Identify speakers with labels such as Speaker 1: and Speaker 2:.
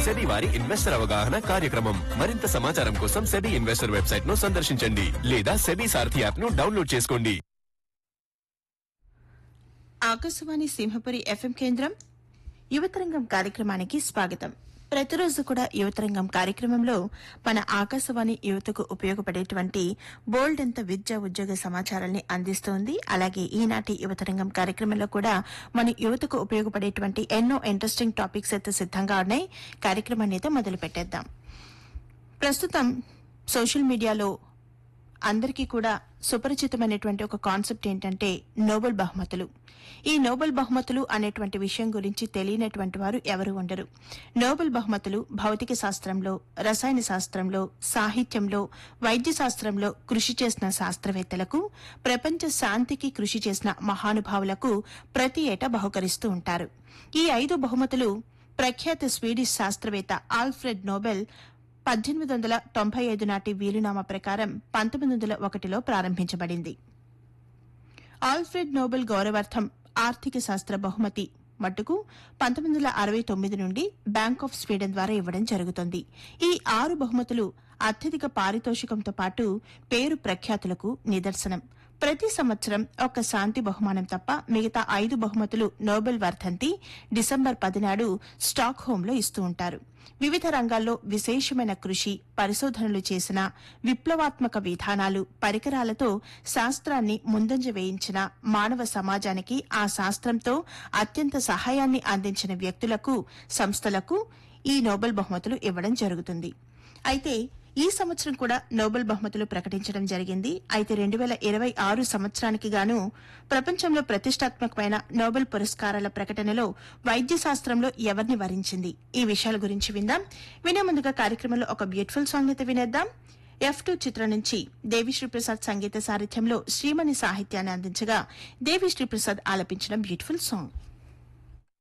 Speaker 1: SEBI వారి investor అవగాహన కార్యక్రమం మరింత సమాచారం కోసం సెబీ ఇన్వెస్టర్ వెబ్సైట్ ను సందర్శించండి లేదా సెబీ సారథి యాప్ ను డౌన్లోడ్ చేసుకోండి
Speaker 2: ఆకాశవాణి సింహపురి ఎఫ్ఎం కేంద్రం యువతరంగం కార్యక్రమానికి స్వాగతం ప్రతిరోజు కూడా యువతరంగం కార్యక్రమంలో మన ఆకాశవాణి యువతకు ఉపయోగపడేటువంటి బోల్డ్ అంత విద్యా ఉద్యోగ సమాచారాన్ని అందిస్తోంది అలాగే ఈనాటి యువతరంగం కార్యక్రమంలో కూడా మన యువతకు ఉపయోగపడేటువంటి ఎన్నో ఇంట్రెస్టింగ్ టాపిక్స్ అయితే సిద్ధంగా ఉన్నాయి కార్యక్రమాన్ని అయితే మొదలు పెట్టేద్దాం ప్రస్తుతం సోషల్ మీడియాలో అందరికీ కూడా సుపరిచితమైనటువంటి ఒక కాన్సెప్ట్ ఏంటంటే నోబెల్ బహుమతులు ఈ నోబెల్ బహుమతులు అనేటువంటి విషయం గురించి తెలియనటువంటి వారు ఎవరు ఉండరు నోబెల్ బహుమతులు భౌతిక శాస్త్రంలో రసాయన శాస్త్రంలో సాహిత్యంలో వైద్య శాస్త్రంలో కృషి చేసిన శాస్త్రవేత్తలకు ప్రపంచ శాంతికి కృషి చేసిన మహానుభావులకు ప్రతి ఏటా బహుకరిస్తూ ఉంటారు ఈ ఐదు బహుమతులు ప్రఖ్యాత స్వీడిష్ శాస్త్రవేత్త ఆల్ఫ్రెడ్ నోబెల్ పద్దెనిమిది వందల తొంభై ఐదు నాటి వీలునామా ప్రకారం పంతొమ్మిది వందల ఒకటిలో ప్రారంభించబడింది ఆల్ఫ్రెడ్ నోబెల్ గౌరవార్థం ఆర్థిక శాస్త్ర బహుమతి మట్టుకు పంతొమ్మిది వందల అరవై తొమ్మిది నుండి బ్యాంక్ ఆఫ్ స్వీడన్ ద్వారా ఇవ్వడం జరుగుతుంది ఈ ఆరు బహుమతులు అత్యధిక పారితోషికంతో పాటు పేరు ప్రఖ్యాతులకు నిదర్శనం ప్రతి సంవత్సరం ఒక శాంతి బహుమానం తప్ప మిగతా ఐదు బహుమతులు నోబెల్ వర్ధంతి డిసెంబర్ పదినాడు స్టాక్ హోంలో ఇస్తూ ఉంటారు వివిధ రంగాల్లో విశేషమైన కృషి పరిశోధనలు చేసిన విప్లవాత్మక విధానాలు పరికరాలతో శాస్త్రాన్ని ముందంజ వేయించిన మానవ సమాజానికి ఆ శాస్త్రంతో అత్యంత సహాయాన్ని అందించిన వ్యక్తులకు సంస్థలకు ఈ నోబెల్ బహుమతులు ఇవ్వడం జరుగుతుంది అయితే ఈ సంవత్సరం కూడా నోబెల్ బహుమతులు ప్రకటించడం జరిగింది అయితే రెండు వేల ఇరవై ఆరు సంవత్సరానికి గాను ప్రపంచంలో ప్రతిష్టాత్మకమైన నోబెల్ పురస్కారాల ప్రకటనలో వైద్య శాస్త్రంలో ఎవరిని వరించింది ఈ విషయాల గురించి విందాం వినే ముందుగా కార్యక్రమంలో ఒక బ్యూటిఫుల్ సాంగ్ అయితే వినేద్దాం ఎఫ్ టూ చిత్రం నుంచి దేవిశ్రీ ప్రసాద్ సంగీత సారథ్యంలో శ్రీమణి సాహిత్యాన్ని అందించగా దేవిశ్రీ ప్రసాద్ ఆలపించిన బ్యూటిఫుల్ సాంగ్